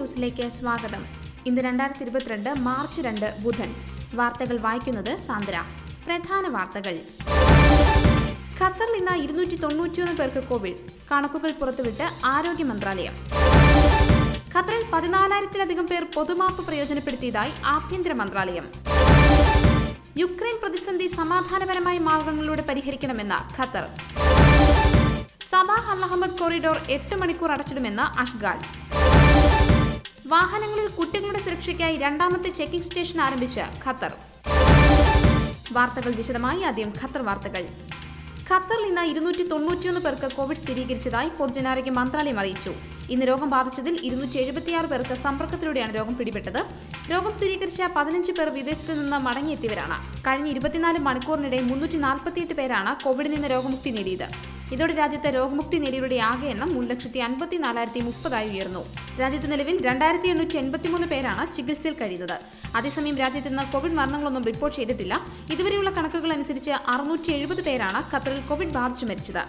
ന്യൂസിലേക്ക് സ്വാഗതം ഇന്ന് രണ്ടായിരത്തി ഇരുപത്തിരണ്ട് മാർച്ച് രണ്ട് ബുധൻ വാർത്തകൾ വായിക്കുന്നത് സാന്ദ്ര പ്രധാന വാർത്തകൾ ഖത്തറിൽ ഇന്ന് ഇരുന്നൂറ്റി തൊണ്ണൂറ്റിയൊന്ന് പേർക്ക് കോവിഡ് കണക്കുകൾ പുറത്തുവിട്ട് ആരോഗ്യ മന്ത്രാലയം ഖത്തറിൽ പതിനാലായിരത്തിലധികം പേർ പൊതുമാപ്പ് പ്രയോജനപ്പെടുത്തിയതായി ആഭ്യന്തര മന്ത്രാലയം യുക്രൈൻ പ്രതിസന്ധി സമാധാനപരമായ മാർഗങ്ങളിലൂടെ പരിഹരിക്കണമെന്ന് Qatar Sabah Al Ahmed corridor എട്ട് മണിക്കൂർ അടച്ചിടുമെന്ന് അഷ്ഗാൽ വാഹനങ്ങളിൽ കുട്ടികളുടെ സുരക്ഷയ്ക്കായി രണ്ടാമത്തെ ചെക്കിംഗ് സ്റ്റേഷൻ ആരംഭിച്ച് ഖത്തർ വാർത്തകൾ വിശദമായി ആദ്യം ഖത്തർ വാർത്തകൾ ഖത്തറിൽ ഇന്ന് ഇരുന്നൂറ്റി തൊണ്ണൂറ്റിയൊന്ന് പേർക്ക് കോവിഡ് സ്ഥിരീകരിച്ചതായി പൊതുജനാരോഗ്യ മന്ത്രാലയം അറിയിച്ചു ഇന്ന് രോഗം ബാധിച്ചതിൽ ഇരുന്നൂറ്റി എഴുപത്തിയാറ് പേർക്ക് സമ്പർക്കത്തിലൂടെയാണ് രോഗം പിടിപെട്ടത് രോഗം സ്ഥിരീകരിച്ച പതിനഞ്ച് പേർ വിദേശത്ത് നിന്ന് മടങ്ങിയെത്തിയവരാണ് കഴിഞ്ഞ ഇരുപത്തിനാല് മണിക്കൂറിനിടെ മുന്നൂറ്റി നാൽപ്പത്തിയെട്ട് പേരാണ് കോവിഡിൽ നിന്ന് രോഗമുക്തി നേടിയത് ഇതോടെ രാജ്യത്ത് രോഗമുക്തി നേടിയവരുടെ ആകെ എണ്ണം മൂന്ന് ലക്ഷത്തി അൻപത്തി നാലായിരത്തി മുപ്പതായി ഉയർന്നു രാജ്യത്ത് നിലവിൽ രണ്ടായിരത്തി എണ്ണൂറ്റി എൺപത്തിമൂന്ന് പേരാണ് ചികിത്സയിൽ കഴിയുന്നത് അതേസമയം രാജ്യത്ത് നിന്ന് കോവിഡ് മരണങ്ങളൊന്നും റിപ്പോർട്ട് ചെയ്തിട്ടില്ല ഇതുവരെയുള്ള കണക്കുകൾ അനുസരിച്ച് അറുന്നൂറ്റി എഴുപത് പേരാണ് ഖത്തറിൽ കോവിഡ് ബാധിച്ചു മരിച്ചത്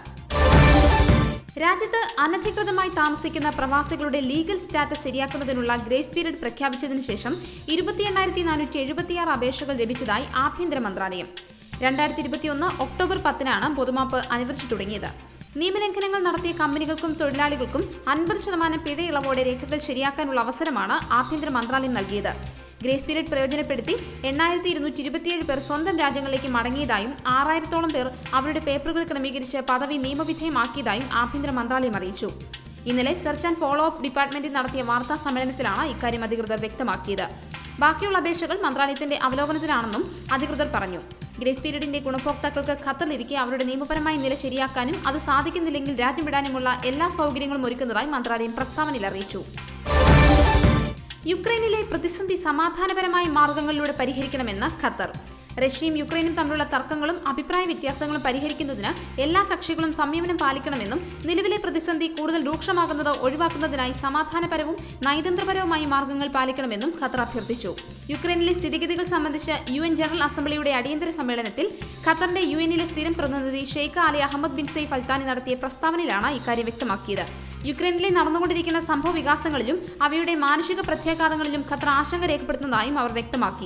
രാജ്യത്ത് അനധികൃതമായി താമസിക്കുന്ന പ്രവാസികളുടെ ലീഗൽ സ്റ്റാറ്റസ് ശരിയാക്കുന്നതിനുള്ള ഗ്രേസ് പീരീഡ് പ്രഖ്യാപിച്ചതിന് ശേഷം ഇരുപത്തി എണ്ണായിരത്തി നാനൂറ്റി എഴുപത്തിയാറ് അപേക്ഷകൾ ലഭിച്ചതായി ആഭ്യന്തര മന്ത്രാലയം രണ്ടായിരത്തി ഇരുപത്തിയൊന്ന് ഒക്ടോബർ പത്തിനാണ് പൊതുമാപ്പ് അനുവദിച്ചു തുടങ്ങിയത് നിയമലംഘനങ്ങൾ നടത്തിയ കമ്പനികൾക്കും തൊഴിലാളികൾക്കും അൻപത് ശതമാനം പിഴ ഇളവോടെ രേഖകൾ ശരിയാക്കാനുള്ള അവസരമാണ് ആഭ്യന്തര മന്ത്രാലയം നൽകിയത് ഗ്രേസ് പീരീഡ് പ്രയോജനപ്പെടുത്തി എണ്ണായിരത്തി ഇരുന്നൂറ്റി ഇരുപത്തിയേഴ് പേർ സ്വന്തം രാജ്യങ്ങളിലേക്ക് മടങ്ങിയതായും ആറായിരത്തോളം പേർ അവരുടെ പേപ്പറുകൾ ക്രമീകരിച്ച് പദവി നിയമവിധേയമാക്കിയതായും ആഭ്യന്തര മന്ത്രാലയം അറിയിച്ചു ഇന്നലെ സെർച്ച് ആൻഡ് ഫോളോ അപ്പ് ഡിപ്പാർട്ട്മെന്റിൽ നടത്തിയ വാർത്താ സമ്മേളനത്തിലാണ് ഇക്കാര്യം അധികൃതർ വ്യക്തമാക്കിയത് ബാക്കിയുള്ള അപേക്ഷകൾ മന്ത്രാലയത്തിന്റെ അവലോകനത്തിലാണെന്നും അധികൃതർ പറഞ്ഞു ഗ്രേസ് പീരീഡിന്റെ ഗുണഭോക്താക്കൾക്ക് ഖത്തറിലിരിക്കെ അവരുടെ നിയമപരമായ നില ശരിയാക്കാനും അത് സാധിക്കുന്നില്ലെങ്കിൽ രാജ്യം വിടാനുമുള്ള എല്ലാ സൗകര്യങ്ങളും ഒരുക്കുന്നതായി മന്ത്രാലയം പ്രസ്താവനയിൽ അറിയിച്ചു യുക്രൈനിലെ പ്രതിസന്ധി സമാധാനപരമായ മാർഗങ്ങളിലൂടെ പരിഹരിക്കണമെന്ന് ഖത്തർ റഷ്യയും യുക്രൈനും തമ്മിലുള്ള തർക്കങ്ങളും അഭിപ്രായ വ്യത്യാസങ്ങളും പരിഹരിക്കുന്നതിന് എല്ലാ കക്ഷികളും സംയമനം പാലിക്കണമെന്നും നിലവിലെ പ്രതിസന്ധി കൂടുതൽ രൂക്ഷമാകുന്നത് ഒഴിവാക്കുന്നതിനായി സമാധാനപരവും നയതന്ത്രപരവുമായ മാർഗങ്ങൾ പാലിക്കണമെന്നും ഖത്തർ അഭ്യർത്ഥിച്ചു യുക്രൈനിലെ സ്ഥിതിഗതികൾ സംബന്ധിച്ച് യു എൻ ജനറൽ അസംബ്ലിയുടെ അടിയന്തര സമ്മേളനത്തിൽ ഖത്തറിന്റെ യു എനിലെ സ്ഥിരം പ്രതിനിധി Sheikh Ali Ahmed bin Saif Al Thani നടത്തിയ പ്രസ്താവനയിലാണ് ഇക്കാര്യം വ്യക്തമാക്കിയത് യുക്രൈനിലെ നടന്നുകൊണ്ടിരിക്കുന്ന സംഭവ വികാസങ്ങളിലും അവയുടെ മാനുഷിക പ്രത്യാഘാതങ്ങളിലും ഖത്തർ ആശങ്ക രേഖപ്പെടുത്തുന്നതായും അവർ വ്യക്തമാക്കി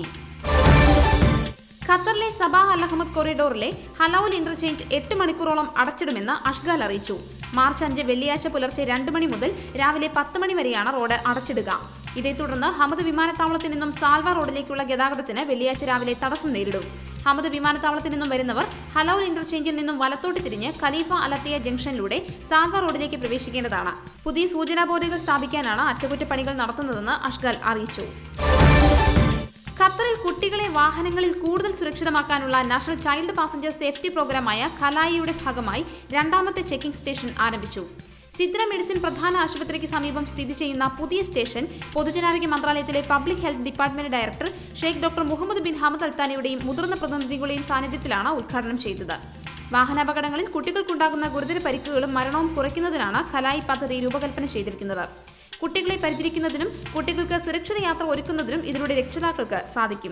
ഖത്തറിലെ സബാഹ് അൽ അഹമ്മദ് കോറിഡോറിലെ ഹലൌൽ ഇന്റർചേഞ്ച് എട്ട് മണിക്കൂറോളം അടച്ചിടുമെന്ന് അഷ്ഗാൽ അറിയിച്ചു മാർച്ച് അഞ്ച് വെള്ളിയാഴ്ച പുലർച്ചെ രണ്ട് മണി മുതൽ രാവിലെ പത്ത് മണി വരെയാണ് റോഡ് അടച്ചിടുക ഇതേ തുടർന്ന് ഹമദ് വിമാനത്താവളത്തിൽ നിന്നും സാൽവ റോഡിലേക്കുള്ള ഗതാഗതത്തിന് വെള്ളിയാഴ്ച രാവിലെ തടസ്സം നേരിടും ഹമദ് വിമാനത്താവളത്തിൽ നിന്നും വരുന്നവർ ഹലൌൽ ഇന്റർചേഞ്ചിൽ നിന്നും വലത്തോട്ട് തിരിഞ്ഞ് ഖലീഫ അലത്തിയ ജംഗ്ഷനിലൂടെ സാൽവ റോഡിലേക്ക് പ്രവേശിക്കേണ്ടതാണ് പുതിയ സൂചനാ ബോർഡുകൾ സ്ഥാപിക്കാനാണ് അറ്റകുറ്റപ്പണികൾ നടത്തുന്നതെന്ന് അഷ്ഗാൽ അറിയിച്ചു ഖത്തറിൽ കുട്ടികളെ വാഹനങ്ങളിൽ കൂടുതൽ സുരക്ഷിതമാക്കാനുള്ള നാഷണൽ ചൈൽഡ് പാസഞ്ചർ സേഫ്റ്റി പ്രോഗ്രാമായ ഖലായിയുടെ ഭാഗമായി രണ്ടാമത്തെ ചെക്കിംഗ് സ്റ്റേഷൻ ആരംഭിച്ചു സിദ്ര മെഡിസിൻ പ്രധാന ആശുപത്രിക്ക് സമീപം സ്ഥിതി ചെയ്യുന്ന പുതിയ സ്റ്റേഷൻ പൊതുജനാരോഗ്യ മന്ത്രാലയത്തിലെ public health department director Sheikh doctor Mohammed bin Hamad അൽത്താനിയുടെയും മുതിർന്ന പ്രതിനിധികളുടെയും സാന്നിധ്യത്തിലാണ് ഉദ്ഘാടനം ചെയ്തത് വാഹനാപകടങ്ങളിൽ കുട്ടികൾക്കുണ്ടാകുന്ന ഗുരുതര പരിക്കുകളും മരണവും കുറയ്ക്കുന്നതിനാണ് ഖലായി പദ്ധതി രൂപകൽപ്പന ചെയ്തിരിക്കുന്നത് കുട്ടികളെ പരിചരിക്കുന്നതിനും കുട്ടികൾക്ക് സുരക്ഷിത യാത്ര ഒരുക്കുന്നതിനും ഇതിലൂടെ രക്ഷിതാക്കൾക്ക് സാധിക്കും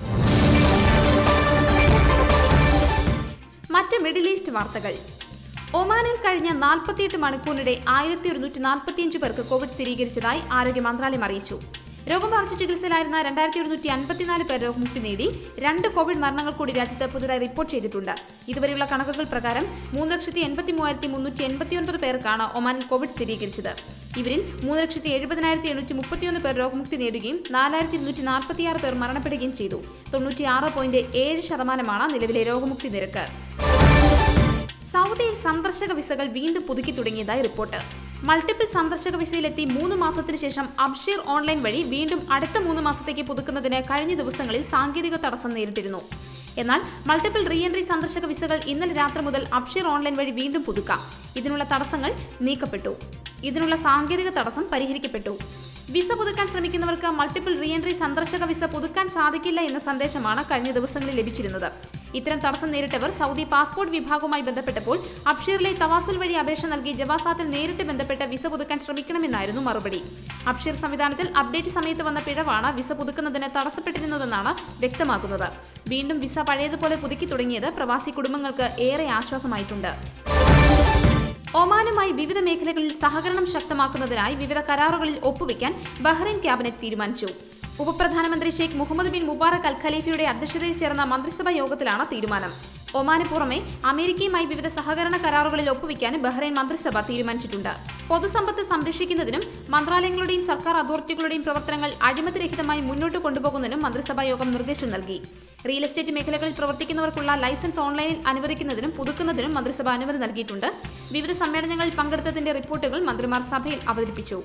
മറ്റ് മിഡിൽ ഈസ്റ്റ് വാർത്തകൾ ഒമാനിൽ കഴിഞ്ഞ നാൽപ്പത്തിയെട്ട് മണിക്കൂറിനിടെ ആയിരത്തി ഒരുന്നൂറ്റി നാൽപ്പത്തിയഞ്ച് പേർക്ക് കോവിഡ് സ്ഥിരീകരിച്ചതായി ആരോഗ്യ മന്ത്രാലയം അറിയിച്ചു രോഗം ബാധിച്ചു ചികിത്സയിലായിരുന്ന രണ്ടായിരത്തി ഒരുന്നൂറ്റി അൻപത്തിനാല് പേർ രോഗമുക്തി നേടി രണ്ട് കോവിഡ് മരണങ്ങൾ കൂടി രാജ്യത്ത് പുതുതായി റിപ്പോർട്ട് ചെയ്തിട്ടുണ്ട് ഇതുവരെയുള്ള കണക്കുകൾ പ്രകാരം മൂന്ന് ലക്ഷത്തി എൺപത്തി മൂവായിരത്തി മുന്നൂറ്റി എൺപത്തിയൊൻപത് പേർക്കാണ് ഒമാനിൽ കോവിഡ് സ്ഥിരീകരിച്ചത് ഇവരിൽ മൂന്ന് ലക്ഷത്തി എഴുപതിനായിരത്തി എണ്ണൂറ്റി മുപ്പത്തിയൊന്ന് പേർ രോഗമുക്തി നേടുകയും നാലായിരത്തി ഇരുന്നൂറ്റി നാൽപ്പത്തിയാറ് പേർ മരണപ്പെടുകയും ചെയ്തു തൊണ്ണൂറ്റിയാറ് പോയിന്റ് ഏഴ് ശതമാനമാണ് നിലവിലെ രോഗമുക്തി നിരക്ക് സൗദിയിൽ സന്ദർശക വിസകൾ വീണ്ടും പുതുക്കി തുടങ്ങിയതായി റിപ്പോർട്ട് മൾട്ടിപ്പിൾ സന്ദർശക വിസയിലെത്തി മൂന്ന് മാസത്തിന് ശേഷം അബ്ഷീർ ഓൺലൈൻ വഴി വീണ്ടും അടുത്ത മൂന്ന് മാസത്തേക്ക് പുതുക്കുന്നതിന് കഴിഞ്ഞ ദിവസങ്ങളിൽ സാങ്കേതിക തടസ്സം നേരിട്ടിരുന്നു എന്നാൽ മൾട്ടിപ്പിൾ റീ എൻട്രി സന്ദർശക വിസകൾ ഇന്നലെ രാത്രി മുതൽ അബ്ഷീർ ഓൺലൈൻ വഴി വീണ്ടും പുതുക്കാം ഇതിനുള്ള തടസ്സങ്ങൾ നീക്കപ്പെട്ടു ഇതിനുള്ള സാങ്കേതിക തടസ്സം പരിഹരിക്കപ്പെട്ടു വിസ പുതുക്കാൻ ശ്രമിക്കുന്നവർക്ക് മൾട്ടിപ്പിൾ റീ എൻട്രി സന്ദർശക വിസ പുതുക്കാൻ സാധിക്കില്ല എന്ന സന്ദേശമാണ് കഴിഞ്ഞ ദിവസങ്ങളിൽ ലഭിച്ചിരുന്നത് ഇത്തരം തടസ്സം നേരിട്ടവർ സൗദി പാസ്പോർട്ട് വിഭാഗവുമായി ബന്ധപ്പെട്ടപ്പോൾ അബ്ഷീറിലെ തവാസുൽ വഴി അപേക്ഷ നൽകി ജവാസാത്തിൽ നേരിട്ട് ബന്ധപ്പെട്ട് വിസ പുതുക്കാൻ ശ്രമിക്കണമെന്നായിരുന്നു മറുപടി അബ്ഷീർ സംവിധാനത്തിൽ അപ്ഡേറ്റ് സമയത്ത് വന്ന പിഴവാണ് വിസ പുതുക്കുന്നതിന് തടസ്സപ്പെട്ടിരുന്നതെന്നാണ് വ്യക്തമാക്കുന്നത് വീണ്ടും വിസ പഴയതുപോലെ പുതുക്കി തുടങ്ങിയത് പ്രവാസി കുടുംബങ്ങൾക്ക് ഏറെ ആശ്വാസമായിട്ടുണ്ട് ഒമാനുമായി വിവിധ മേഖലകളിൽ സഹകരണം ശക്തമാക്കുന്നതിനായി വിവിധ കരാറുകളിൽ ഒപ്പുവെക്കാൻ ബഹ്റൈൻ ക്യാബിനറ്റ് തീരുമാനിച്ചു ഉപപ്രധാനമന്ത്രി Sheikh Mohammed bin Mubarak Al ഖലീഫയുടെ അധ്യക്ഷതയിൽ ചേർന്ന മന്ത്രിസഭാ യോഗത്തിലാണ് തീരുമാനം ഒമാന് പുറമെ അമേരിക്കയുമായി വിവിധ സഹകരണ കരാറുകളിൽ ഒപ്പുവെക്കാൻ ബഹ്റൈൻ മന്ത്രിസഭ തീരുമാനിച്ചിട്ടുണ്ട് പൊതുസമ്പത്ത് സംരക്ഷിക്കുന്നതിനും മന്ത്രാലയങ്ങളുടെയും സർക്കാർ അതോറിറ്റികളുടെയും പ്രവർത്തനങ്ങൾ അഴിമതിരഹിതമായി മുന്നോട്ട് കൊണ്ടുപോകുന്നതിനും മന്ത്രിസഭാ യോഗം നിർദ്ദേശം നൽകി റിയൽ എസ്റ്റേറ്റ് മേഖലകളിൽ പ്രവർത്തിക്കുന്നവർക്കുള്ള ലൈസൻസ് ഓൺലൈനിൽ അനുവദിക്കുന്നതിനും പുതുക്കുന്നതിനും മന്ത്രിസഭ അനുമതി നൽകിയിട്ടുണ്ട് വിവിധ സമ്മേളനങ്ങളിൽ പങ്കെടുത്തതിന്റെ റിപ്പോർട്ടുകൾ മന്ത്രിമാർ സഭയിൽ അവതരിപ്പിച്ചു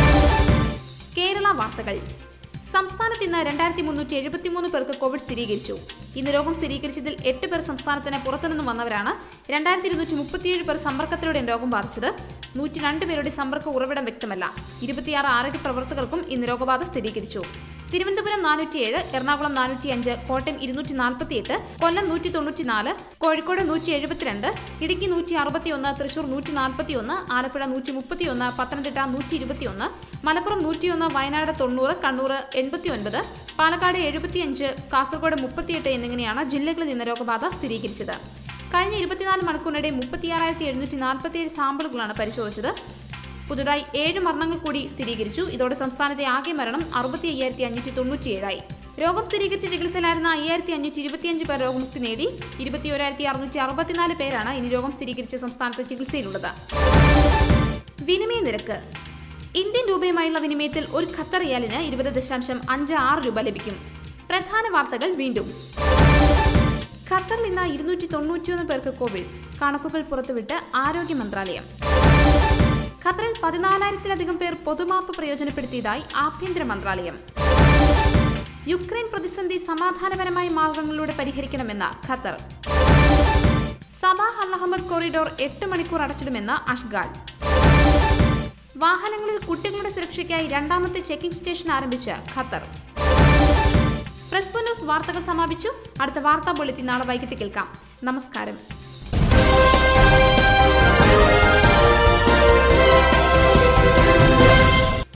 കേരള വാർത്തകൾ സംസ്ഥാനത്ത് ഇന്ന് രണ്ടായിരത്തി മുന്നൂറ്റി എഴുപത്തിമൂന്ന് പേർക്ക് കോവിഡ് സ്ഥിരീകരിച്ചു ഇന്ന് രോഗം സ്ഥിരീകരിച്ചതിൽ എട്ട് പേർ സംസ്ഥാനത്തിന് പുറത്തുനിന്നും വന്നവരാണ് രണ്ടായിരത്തി ഇരുന്നൂറ്റി മുപ്പത്തിയേഴ് പേർ സമ്പർക്കത്തിലൂടെ രോഗം ബാധിച്ചത് നൂറ്റി രണ്ട് പേരുടെ സമ്പർക്ക ഉറവിടം വ്യക്തമല്ല ഇരുപത്തിയാറ് ആരോഗ്യ പ്രവർത്തകർക്കും ഇന്ന് രോഗബാധ സ്ഥിരീകരിച്ചു തിരുവനന്തപുരം നാനൂറ്റിയേഴ് എറണാകുളം നാനൂറ്റി അഞ്ച് കോട്ടയം ഇരുന്നൂറ്റി നാൽപ്പത്തിയെട്ട് കൊല്ലം നൂറ്റി തൊണ്ണൂറ്റിനാല് കോഴിക്കോട് നൂറ്റി എഴുപത്തിരണ്ട് ഇടുക്കി നൂറ്റി അറുപത്തിയൊന്ന് തൃശൂർ നൂറ്റി നാൽപ്പത്തിയൊന്ന് ആലപ്പുഴ നൂറ്റി മുപ്പത്തിയൊന്ന് പത്തനംതിട്ട നൂറ്റി ഇരുപത്തിയൊന്ന് മലപ്പുറം നൂറ്റിയൊന്ന് വയനാട് തൊണ്ണൂറ് കണ്ണൂർ എൺപത്തിയൊൻപത് പാലക്കാട് എഴുപത്തിയഞ്ച് കാസർഗോഡ് മുപ്പത്തിയെട്ട് എന്നിങ്ങനെയാണ് ജില്ലകളിൽ നിന്ന് രോഗബാധ സ്ഥിരീകരിച്ചത് കഴിഞ്ഞ ഇരുപത്തിനാല് മണിക്കൂറിനിടെ മുപ്പത്തിയാറായിരത്തി എഴുന്നൂറ്റി നാൽപ്പത്തിയേഴ് സാമ്പിളുകളാണ് പരിശോധിച്ചത് പുതുതായി ഏഴ് മരണങ്ങൾ കൂടി സ്ഥിരീകരിച്ചു ഇതോടെ സംസ്ഥാനത്തെ ആകെ മരണം അറുപത്തി അയ്യായിരത്തി അഞ്ഞൂറ്റി തൊണ്ണൂറ്റിയേഴായി രോഗം സ്ഥിരീകരിച്ച് ചികിത്സയിലായിരുന്ന അയ്യായിരത്തി അഞ്ഞൂറ്റി ഇരുപത്തിയഞ്ച് പേർ രോഗമുക്തി നേടി ഇരുപത്തിയോരായിരത്തി അറുന്നൂറ്റി അറുപത്തിനാല് പേരാണ് ഇനി രോഗം സ്ഥിരീകരിച്ച സംസ്ഥാനത്ത് ചികിത്സയിലുള്ളത് വിനിമയ നിരക്ക് ഇന്ത്യൻ രൂപയുമായുള്ള വിനിമയത്തിൽ ഒരു ഖത്തർ റിയാലിന് ഇരുപത് ദശാംശം അഞ്ച് ആറ് രൂപ ലഭിക്കും പ്രധാന വാർത്തകൾ വീണ്ടും ഖത്തറിൽ ഇന്ന് ഇരുന്നൂറ്റി തൊണ്ണൂറ്റിയൊന്ന് പേർക്ക് കോവിഡ് കണക്കുകൾ പുറത്തുവിട്ട് ആരോഗ്യ മന്ത്രാലയം ഖത്തറിൽ പതിനാലായിരത്തിലധികം പേർ പൊതുമാപ്പ് പ്രയോജനപ്പെടുത്തിയതായി ആഭ്യന്തര മന്ത്രാലയം യുക്രൈൻ പ്രതിസന്ധി സമാധാനപരമായ മാർഗങ്ങളിലൂടെ പരിഹരിക്കണമെന്ന Qatar Sabah Al Ahmed corridor എട്ട് മണിക്കൂർ അടച്ചിടുമെന്ന് അഷ്ഗാൽ വാഹനങ്ങളിൽ കുട്ടികളുടെ സുരക്ഷയ്ക്കായി രണ്ടാമത്തെ ചെക്കിംഗ് സ്റ്റേഷൻ ആരംഭിച്ച് ഖത്തർ പ്രസ് ന്യൂസ് വാർത്തകൾ സമാപിച്ചു അടുത്ത വാർത്താ ബുള്ളറ്റിൻ നാളെ വൈകിട്ട് കേൾക്കാം നമസ്കാരം